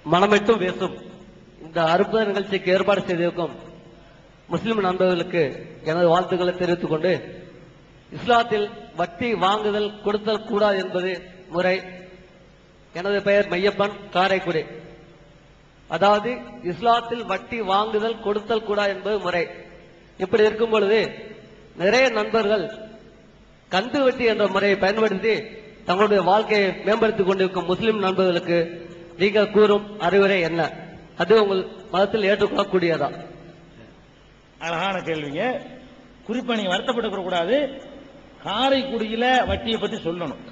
மனமிட்டும் பேசும் இந்த அற்புத நிகழ்ச்சிக்கு ஏற்பாடு செய்திருக்கும் முஸ்லிம் நண்பர்களுக்கு எனது வாழ்த்துக்களை தெரிவித்துக் கொண்டு இஸ்லாத்தில் வட்டி வாங்குதல் கொடுத்தல் கூடாது என்பது முறை எனது பெயர் மையப்பன் காரைக்குடி அதாவது இஸ்லாத்தில் வட்டி வாங்குதல் கொடுத்தல் கூடாது என்பது முறை இப்படி இருக்கும் பொழுது நிறைய நண்பர்கள் கந்து வட்டி என்ற முறையை பயன்படுத்தி தங்களுடைய வாழ்க்கையை மேம்படுத்திக் கொண்டிருக்கும் முஸ்லிம் நண்பர்களுக்கு நீங்கள் கூறும் அறிவுரை என்ன அது உங்கள் மதத்தில் ஏற்றுக்கொள்ளக்கூடியதா அழகான கேள்விங்க குறிப்பா நீங்க வருத்தப்பட்டு கூடாது காரைக்குடியில வட்டியை பத்தி சொல்லணும்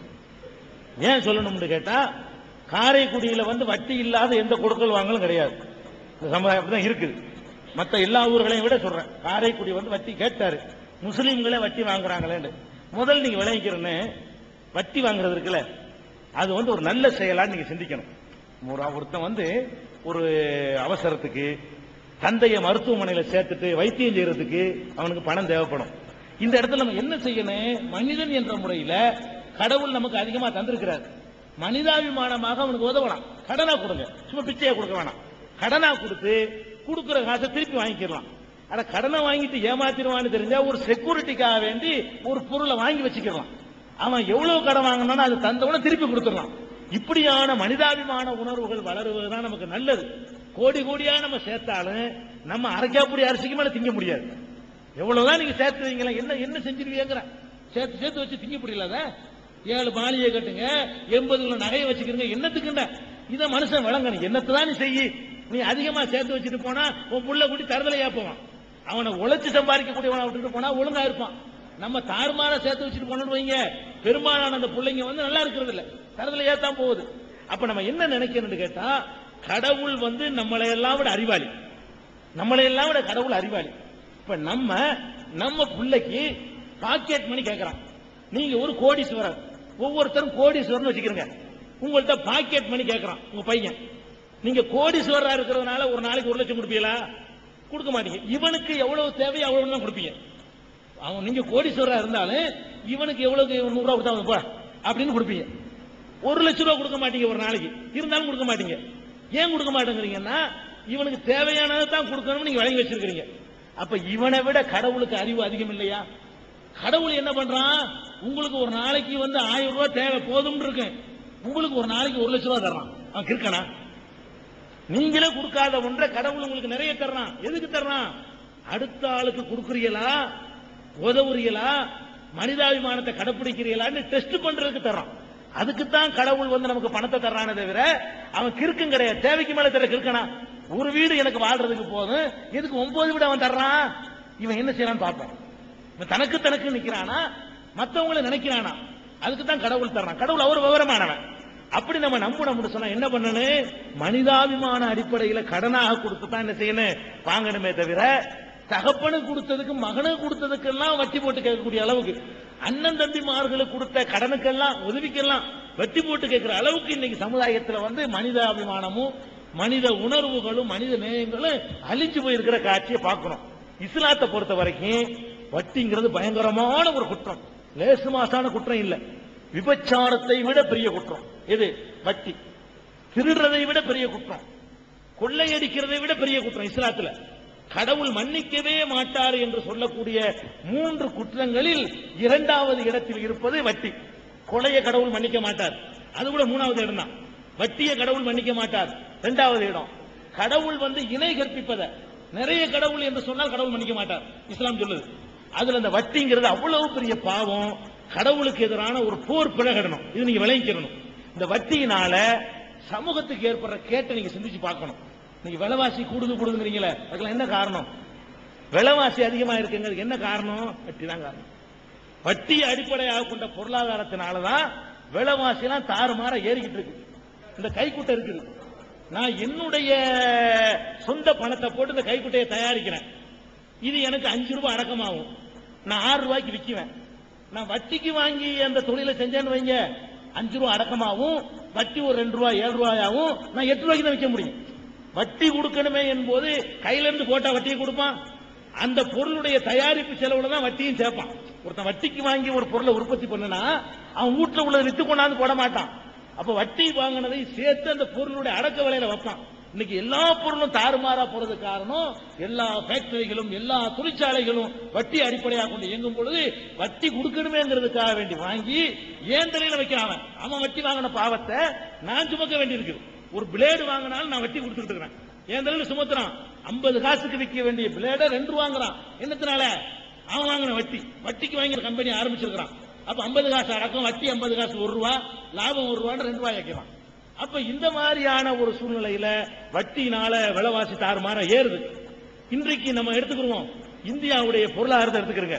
ஏன் சொல்லணும்னு கேட்டா காரைக்குடியில வந்து வட்டி இல்லாத எந்த கொடுக்கல் வாங்கலும் கிடையாது இந்த சமுதாயம் அப்படிதான் இருக்குது மத்த எல்லா ஊர்களையும் விட சொல்றேன் காரைக்குடி வந்து வட்டி கேட்டாரு முஸ்லீம்களே வட்டி வாங்குறாங்களேன்னு முதல்ல நீங்க விளைவிக்கிறேன்னு வட்டி வாங்குறது இருக்குல்ல அது வந்து ஒரு நல்ல செயலான்னு நீங்க சிந்திக்கணும் ஒரு ஒருத்தன் வந்து ஒரு அவசரத்துக்கு தந்தையை மருத்துவமனையில சேர்த்துட்டு வைத்தியம் செய்யறதுக்கு அவனுக்கு பணம் தேவைப்படும் இந்த இடத்துல நம்ம என்ன செய்யணும் மனிதன் என்ற முறையில கடவுள் நமக்கு அதிகமா தந்திருக்கிறார் மனிதாபிமானமாக அவனுக்கு உதவலாம் கடனா கொடுங்க சும்மா பிச்சையா கொடுக்க வேணாம் கடனா கொடுத்து கொடுக்கிற காசை திருப்பி வாங்கிக்கலாம் ஆனா கடனை வாங்கிட்டு ஏமாத்திடுவான்னு தெரிஞ்சா ஒரு செக்யூரிட்டிக்காக வேண்டி ஒரு பொருளை வாங்கி வச்சுக்கலாம் அவன் எவ்வளவு கடன் வாங்கினானோ அது தந்தவன திருப்பி கொடுத்துடலாம் இப்படியான மனிதாபிமான உணர்வுகள் வளருவதுதான் நமக்கு நல்லது கோடி கோடியா நம்ம சேர்த்தாலும் நம்ம அரைக்காப்புடி அரிசிக்கு மேல திங்க முடியாது எவ்வளவுதான் நீங்க சேர்த்து வைங்களா என்ன என்ன செஞ்சிருவீங்கிற சேர்த்து சேர்த்து வச்சு திங்க முடியல ஏழு மாளிகை கட்டுங்க எண்பது கிலோ நகையை வச்சுக்கிறீங்க என்னத்துக்குண்ட இத மனுஷன் விளங்கணும் என்னத்தை தான் நீ செய்யி நீ அதிகமா சேர்த்து வச்சுட்டு போனா உன் புள்ள கூட்டி தரதலையா போவான் அவனை உழைச்சு சம்பாதிக்கக்கூடியவனை விட்டுட்டு போனா ஒழுங்கா இருப்பான் நம்ம தாறுமாற சேர்த்து வச்சுட்டு போனோம்னு வைங்க பெரும்பாலான அந்த பிள்ளைங்க வந்து நல்லா இருக்கிறது இல்ல தரதுல ஏத்தான் போகுது அப்ப நம்ம என்ன நினைக்கணும்னு கேட்டா கடவுள் வந்து நம்மளை எல்லாம் விட அறிவாளி நம்மளை எல்லாம் விட கடவுள் அறிவாளி இப்ப நம்ம நம்ம பிள்ளைக்கு பாக்கெட் மணி கேட்கறான் நீங்க ஒரு கோடீஸ்வரர் ஒவ்வொருத்தரும் கோடீஸ்வரன் வச்சுக்கிறீங்க உங்கள்ட்ட பாக்கெட் மணி கேட்கறான் உங்க பையன் நீங்க கோடீஸ்வரரா இருக்கிறதுனால ஒரு நாளைக்கு ஒரு லட்சம் கொடுப்பீங்களா கொடுக்க மாட்டீங்க இவனுக்கு எவ்வளவு தேவையோ அவ்வளவு தான் கொடுப்பீங்க அவன் நீங்க கோடீஸ்வரரா இருந்தாலும் இவனுக்கு எவ்வளவு நூறு ரூபா கொடுத்தா அவனுக்கு போ அப்படின்னு கொடுப்பீங்க ஒரு லட்சம் ரூபா கொடுக்க மாட்டீங்க ஒரு நாளைக்கு இருந்தாலும் கொடுக்க மாட்டீங்க ஏன் கொடுக்க மாட்டேங்கிறீங்கன்னா இவனுக்கு தேவையானதை தான் கொடுக்கணும்னு நீங்க வழங்கி வச்சிருக்கீங்க அப்ப இவனை விட கடவுளுக்கு அறிவு அதிகம் இல்லையா கடவுள் என்ன பண்றான் உங்களுக்கு ஒரு நாளைக்கு வந்து ஆயிரம் ரூபாய் தேவை போதும் இருக்கு உங்களுக்கு ஒரு நாளைக்கு ஒரு லட்சம் ரூபாய் தர்றான் அவன் கிறுக்கனா நீங்களே கொடுக்காத ஒன்றை கடவுள் உங்களுக்கு நிறைய தர்றான் எதுக்கு தர்றான் அடுத்த ஆளுக்கு கொடுக்குறீங்களா உதவுறீங்களா மனிதாபிமானத்தை கடைப்பிடிக்கிறீங்களான்னு டெஸ்ட் பண்றதுக்கு தர்றான் அதுக்கு தான் கடவுள் வந்து நமக்கு பணத்தை தர்றானே தவிர அவன் கிறுக்கும் கிடையாது தேவைக்கு மேல தர கிறுக்கனா ஒரு வீடு எனக்கு வாழ்றதுக்கு போதும் எதுக்கு ஒன்பது வீடு அவன் தர்றான் இவன் என்ன செய்யறான்னு பார்ப்போம் இவன் தனக்கு தனக்கு நிக்கிறானா மத்தவங்களை நினைக்கிறானா அதுக்கு தான் கடவுள் தர்றான் கடவுள் அவர் விவரமானவன் அப்படி நம்ம நம்பணும் சொன்னா என்ன பண்ணணும் மனிதாபிமான அடிப்படையில கடனாக கொடுத்து தான் என்ன செய்யணும் வாங்கணுமே தவிர தகப்பனுக்கு கொடுத்ததுக்கு மகனுக்கு கொடுத்ததுக்கெல்லாம் வட்டி போட்டு கேட்கக்கூடிய அளவுக்கு அண்ணன் தம்பிமார்களுக்கு கொடுத்த கடனுக்கெல்லாம் உதவிக்கெல்லாம் வட்டி போட்டு கேட்கிற அளவுக்கு இன்னைக்கு சமுதாயத்துல வந்து மனிதாபிமானமும் மனித உணர்வுகளும் மனித நேயங்களும் அழிஞ்சு போயிருக்கிற காட்சியை பார்க்கிறோம் இஸ்லாத்தை பொறுத்த வரைக்கும் வட்டிங்கிறது பயங்கரமான ஒரு குற்றம் லேசு மாசான குற்றம் இல்ல விபச்சாரத்தை விட பெரிய குற்றம் எது வட்டி திருடுறதை விட பெரிய குற்றம் கொள்ளையடிக்கிறதை விட பெரிய குற்றம் இஸ்லாத்துல கடவுள் மன்னிக்கவே மாட்டார் என்று சொல்லக்கூடிய மூன்று குற்றங்களில் இரண்டாவது இடத்தில் இருப்பது வட்டி கொலையை கடவுள் மன்னிக்க மாட்டார் அது கூட மூணாவது இடம் தான் வட்டியை கடவுள் மன்னிக்க மாட்டார் இரண்டாவது இடம் கடவுள் வந்து இணை கற்பிப்பத நிறைய கடவுள் என்று சொன்னால் கடவுள் மன்னிக்க மாட்டார் இஸ்லாம் சொல்லுது அதுல அந்த வட்டிங்கிறது அவ்வளவு பெரிய பாவம் கடவுளுக்கு எதிரான ஒரு போர் பிரகடனம் இது நீங்க விளங்கிக்கிறணும் இந்த வட்டியினால சமூகத்துக்கு ஏற்படுற கேட்டை நீங்க சிந்திச்சு பார்க்கணும் நீங்க விலைவாசி கூடுது கூடுதுங்கிறீங்களே அதுக்கெல்லாம் என்ன காரணம் விலைவாசி அதிகமா இருக்குங்கிறதுக்கு என்ன காரணம் வட்டி தான் காரணம் வட்டியை அடிப்படையாக கொண்ட பொருளாதாரத்தினாலதான் விலைவாசி எல்லாம் தாறுமாற ஏறிக்கிட்டு இருக்கு இந்த கைக்குட்டை இருக்குது நான் என்னுடைய சொந்த பணத்தை போட்டு இந்த கைக்குட்டையை தயாரிக்கிறேன் இது எனக்கு அஞ்சு ரூபாய் அடக்கமாகும் நான் ஆறு ரூபாய்க்கு விற்குவேன் நான் வட்டிக்கு வாங்கி அந்த தொழிலை செஞ்சேன்னு வைங்க அஞ்சு ரூபாய் அடக்கமாகவும் வட்டி ஒரு ரெண்டு ரூபாய் ஏழு ரூபாயாவும் நான் எட்டு ரூபாய்க்கு தான் விற்க முடியும் வட்டி கொடுக்கணுமே என்பது கையில இருந்து போட்டா வட்டியை கொடுப்பான் அந்த பொருளுடைய தயாரிப்பு செலவுல தான் வட்டியும் சேர்ப்பான் ஒருத்தன் வட்டிக்கு வாங்கி ஒரு பொருளை உற்பத்தி பண்ணனா அவன் வீட்டுல உள்ள வித்து கொண்டாந்து போட மாட்டான் அப்ப வட்டி வாங்கினதை சேர்த்து அந்த பொருளுடைய அடக்க விலையில வைப்பான் இன்னைக்கு எல்லா பொருளும் தாறுமாறா போறது காரணம் எல்லா ஃபேக்டரிகளும் எல்லா தொழிற்சாலைகளும் வட்டி அடிப்படையாக கொண்டு இயங்கும் பொழுது வட்டி கொடுக்கணுமேங்கிறதுக்காக வேண்டி வாங்கி ஏன் தலையில வைக்கிறான் அவன். அவன் வட்டி வாங்கின பாவத்தை நான் சுமக்க வேண்டியிருக்கு ஒரு பிளேடு வாங்கினாலும் நான் வட்டி கொடுத்துட்டு இருக்கிறேன் என் தலையில சுமத்துறான் ஐம்பது காசுக்கு விற்க வேண்டிய பிளேட ரெண்டு ரூபா வாங்குறான் என்னத்தினால அவன் வாங்கின வட்டி வட்டிக்கு வாங்கிற கம்பெனி ஆரம்பிச்சிருக்கிறான் அப்ப ஐம்பது காசு அடக்கம் வட்டி ஐம்பது காசு ஒரு ரூபா லாபம் ஒரு ரூபான்னு ரெண்டு ரூபாய் வைக்கிறான் அப்ப இந்த மாதிரியான ஒரு சூழ்நிலையில வட்டினால விலைவாசி தாறுமாற ஏறுது இன்றைக்கு நம்ம எடுத்துக்கிறோம் இந்தியாவுடைய பொருளாதாரத்தை எடுத்துக்கிறங்க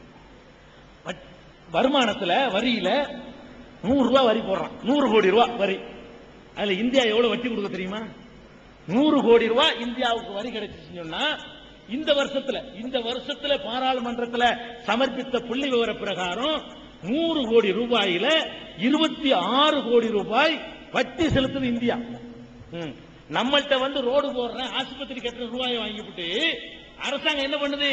வட்- வருமானத்துல வரியில நூறு ரூபாய் வரி போடுறான் நூறு கோடி ரூபாய் வரி அதுல இந்தியா எவ்வளவு வட்டி கொடுக்க தெரியுமா நூறு கோடி ரூபாய் இந்தியாவுக்கு வரி கிடைச்சிச்சுன்னு சொன்னா இந்த வருஷத்துல இந்த வருஷத்துல பாராளுமன்றத்துல சமர்ப்பித்த புள்ளி விவர பிரகாரம் நூறு கோடி ரூபாயில இருபத்தி ஆறு கோடி ரூபாய் வட்டி செலுத்துது இந்தியா ம். நம்மள்ட்ட வந்து ரோடு போடுறேன் ஆஸ்பத்திரி கட்டுற ரூபாயை வாங்கிவிட்டு அரசாங்கம் என்ன பண்ணுது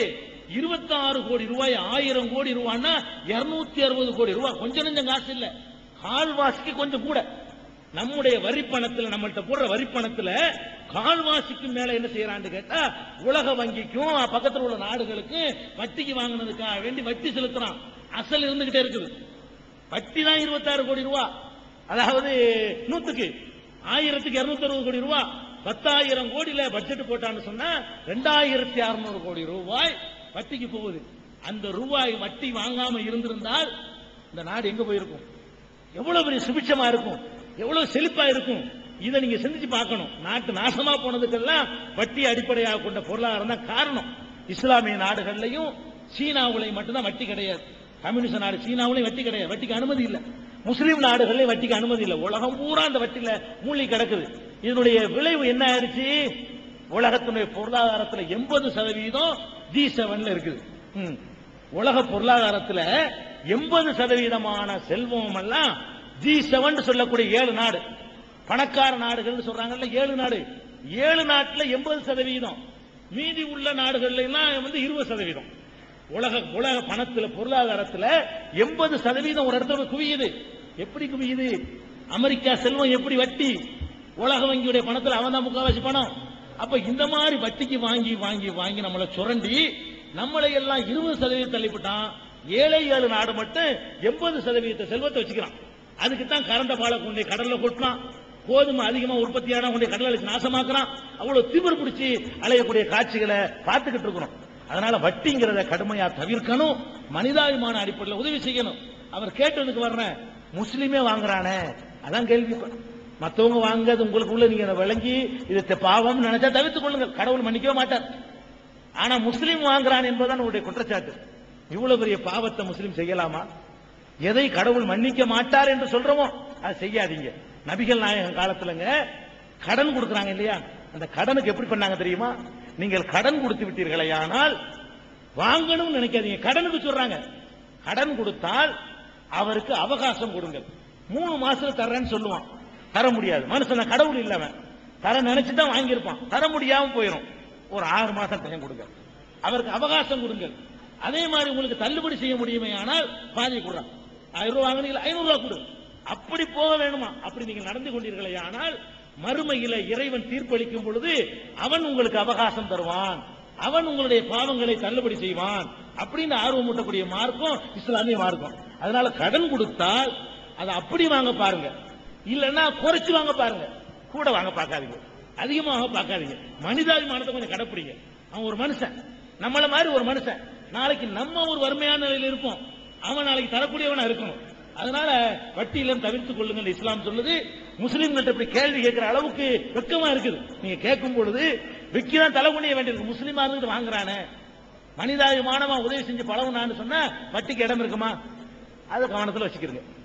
26 கோடி ரூபாய் ஆயிரம் கோடி ரூபாய்னா 260 அறுபது கோடி ரூபாய் கொஞ்சம் நஞ்சம் காசு இல்ல கால்வாசிக்கு கொஞ்சம் கூட நம்முடைய வரி பணத்துல நம்மள்ட்ட போடுற வரி பணத்துல கால்வாசிக்கு மேல என்ன செய்யறான்னு கேட்டா உலக வங்கிக்கும் பக்கத்துல உள்ள நாடுகளுக்கு வட்டிக்கு வாங்கினதுக்காக வேண்டி வட்டி செலுத்துறான் அசல் இருந்துகிட்டே இருக்குது வட்டி தான் இருபத்தாறு கோடி ரூபா அதாவது நூத்துக்கு ஆயிரத்துக்கு இருநூத்தி அறுபது கோடி ரூபாய் பத்தாயிரம் கோடியில பட்ஜெட் போட்டான்னு சொன்னா ரெண்டாயிரத்தி அறுநூறு கோடி ரூபாய் வட்டிக்கு போகுது அந்த ரூபாய் வட்டி வாங்காம இருந்திருந்தால் இந்த நாடு எங்க போயிருக்கும் எவ்வளவு பெரிய சுபிட்சமா இருக்கும் எவ்வளவு செழிப்பா இருக்கும் இதை நீங்க சிந்திச்சு பார்க்கணும் நாட்டு நாசமா போனதுக்கெல்லாம் வட்டி அடிப்படையாக கொண்ட பொருளாதாரம் தான் காரணம் இஸ்லாமிய நாடுகள்லையும் சீனாவுலையும் மட்டும்தான் வட்டி கிடையாது கம்யூனிஸ்ட் நாடு சீனாவுலையும் வட்டி கிடையாது வட்டிக்கு அனுமதி இல்லை முஸ்லீம் நாடுகள்லயும் வட்டிக்கு அனுமதி இல்லை உலகம் பூரா அந்த வட்டியில மூழ்கி கிடக்குது இதனுடைய விளைவு என்ன ஆயிடுச்சு உலகத்தினுடைய பொருளாதாரத்துல எண்பது சதவீதம் ஜி செவன்ல இருக்குது ம். உலக பொருளாதாரத்துல எண்பது சதவீதமான செல்வம் எல்லாம் ஜி செவன் சொல்லக்கூடிய ஏழு நாடு பணக்கார நாடுகள் சொல்றாங்கல்ல ஏழு நாடு ஏழு நாட்டுல எண்பது சதவீதம் மீதி உள்ள நாடுகள்ல எல்லாம் வந்து இருபது சதவீதம் உலக உலக பணத்துல பொருளாதாரத்துல எண்பது சதவீதம் ஒரு இடத்துல குவியுது எப்படி குவியுது அமெரிக்கா செல்வம் எப்படி வட்டி உலக வங்கியுடைய பணத்துல அவன் தான் முக்காவாசி பணம் அப்ப இந்த மாதிரி வட்டிக்கு வாங்கி வாங்கி வாங்கி நம்மளை சுரண்டி நம்மளை எல்லாம் இருபது சதவீதம் தள்ளிவிட்டான் ஏழை ஏழு நாடு மட்டும் எண்பது சதவீத செல்வத்தை வச்சுக்கிறான் அதுக்கு தான் கரண்ட பாலை கொண்டு போய் கடல்ல கொட்டலாம் கோதுமை அதிகமா உற்பத்தியான கொண்டு போய் கடல்ல வச்சு நாசமாக்குறான் அவ்வளவு திமிர் பிடிச்சி அலையக்கூடிய காட்சிகளை பார்த்துக்கிட்டு இருக்கிறோம் அதனால வட்டிங்கிறத கடுமையா தவிர்க்கணும் மனிதாபிமான அடிப்படையில் உதவி செய்யணும் அவர் கேட்டதுக்கு வர்றேன் முஸ்லீமே வாங்குறானே அதான் கேள்வி இப்ப. மத்தவங்க வாங்குறது உங்களுக்குள்ள நீங்க அதை விளங்கி இது த- பாவம்னு நினைச்சா தவிர்த்துக் கொள்ளுங்கள் கடவுள் மன்னிக்கவே மாட்டார் ஆனா முஸ்லீம் வாங்குறான் என்பதுதான் உங்களுடைய குற்றச்சாட்டு இவ்வளவு பெரிய பாவத்தை முஸ்லீம் செய்யலாமா எதை கடவுள் மன்னிக்க மாட்டார் என்று சொல்றோமோ அதை செய்யாதீங்க நபிகள் நாயகம் காலத்துலங்க கடன் கொடுக்கறாங்க இல்லையா அந்த கடனுக்கு எப்படி பண்ணாங்க தெரியுமா நீங்கள் கடன் கொடுத்து விட்டீர்களே ஆனால் வாங்கணும்னு நினைக்காதீங்க கடனுக்கு சொல்றாங்க கடன் கொடுத்தால் அவருக்கு அவகாசம் கொடுங்கள் மூணு மாசத்துல தர்றேன்னு சொல்லுவான் தர முடியாது மனுஷன் கடவுள் இல்லவன் தர நினைச்சு தான் வாங்கியிருப்பான் தர முடியாம போயிடும் ஒரு ஆறு மாசம் டைம் கொடுங்க அவருக்கு அவகாசம் கொடுங்கள் அதே மாதிரி உங்களுக்கு தள்ளுபடி செய்ய முடியுமே ஆனால் பாதி கொடுறான் ஆயிரம் ரூபாய் வாங்கினீங்களா ஐநூறு ரூபாய் கொடு அப்படி போக வேணுமா அப்படி நீங்கள் நடந்து கொண்டீர்களே ஆனால் மறுமையில இறைவன் தீர்ப்பளிக்கும் பொழுது அவன் உங்களுக்கு அவகாசம் தருவான் அவன் உங்களுடைய பாவங்களை தள்ளுபடி செய்வான் அப்படின்னு ஆர்வம் ஊட்டக்கூடிய மார்க்கம் இஸ்லாமிய மார்க்கம் அதனால கடன் கொடுத்தால் அதை அப்படி வாங்க பாருங்க இல்லைன்னா குறைச்சு வாங்க பாருங்க கூட வாங்க பார்க்காதீங்க அதிகமாக பார்க்காதீங்க மனிதாபிமானத்தை கொஞ்சம் கடைப்பிடிங்க அவன் ஒரு மனுஷன் நம்மள மாதிரி ஒரு மனுஷன் நாளைக்கு நம்ம ஒரு வறுமையான நிலையில் இருப்போம் அவன் நாளைக்கு தரக்கூடியவனா இருக்கணும் அதனால வட்டியிலும் தவிர்த்துக் கொள்ளுங்கள் இஸ்லாம் சொல்லுது முஸ்லீம்கள்ட்ட இப்படி கேள்வி கேட்கிற அளவுக்கு வெக்கமா இருக்குது நீங்க கேட்கும் பொழுது விக்கிதான் தலை குனிய வேண்டியிருக்கு முஸ்லீமா இருந்துட்டு வாங்குறானே மனிதாபிமானமா உதவி செஞ்சு பழகுனான்னு சொன்னா வட்டிக்கு இடம் இருக்குமா அதை கவனத்துல வச்சுக்கிறீங்க